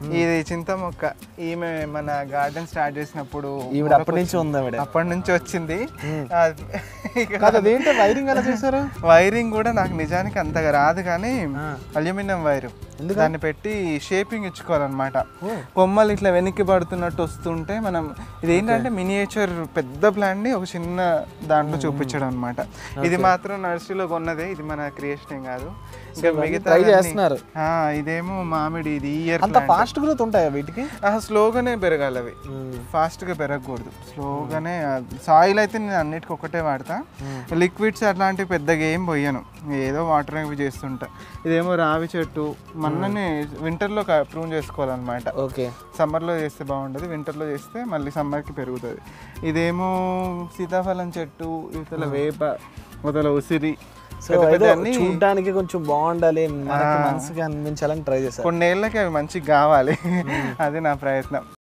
ఇది చింత మొక్క ఈమె మన గార్డెన్ స్టార్ట్ చేసినప్పుడు ఈవిడ అప్పటి నుంచి ఉంది ఆవిడ అప్పటి నుంచి వచ్చింది అది- ఇక కాదు అదేంటి వైరింగ్ ఎలా చేశారు వైరింగ్ కూడా నాకు నిజానికి అంతగా రాదు కానీ అల్యూమినియం వైరు దాన్ని పెట్టి షేపింగ్ ఇచ్చుకోవాలన్నమాట కొమ్మలు ఇట్లా వెనక్కి పడుతున్నట్టు వస్తుంటే మనం ఇది ఏంటంటే మినియేచర్ పెద్ద ప్లాంట్ ని ఒక చిన్న దాంట్లో చూపించడం అనమాట ఇది మాత్రం నర్సరీలో కొన్నదే ఇది మన క్రియేషన్ ఏం కాదు ఇంకా మిగతా ట్రై చేస్తున్నారు ఇదేమో మామిడి ఇది ఇయర్ అంత ఫాస్ట్ గ్రోత్ ఉంటాయా వీటికి స్లోగానే పెరగాలి అవి ఫాస్ట్ గా పెరగకూడదు స్లోగానే సాయిల్ అయితే నేను అన్నిటికీ ఒకటే వాడతా లిక్విడ్స్ అట్లాంటివి పెద్దగా ఏం పోయాను ఏదో వాటర్ అవి చేస్తుంటా ఇదేమో రావి చెట్టు మొన్ననే వింటర్లో ప్రూవ్ చేసుకోవాలన్నమాట ఓకే సమ్మర్లో చేస్తే బాగుంటుంది వింటర్లో చేస్తే మళ్ళీ సమ్మర్కి పెరుగుతుంది ఇదేమో సీతాఫలం చెట్టు ఇవతల వేప ఇవతల ఉసిరి సో పెద్ద ఏదో పెద్ద అన్ని చూడడానికి కొంచెం బాగుండాలి మనకి మనసుకి అనిపించాలని ట్రై చేశారు కొన్నేళ్ళకి అవి మంచిగా కావాలి అది నా ప్రయత్నం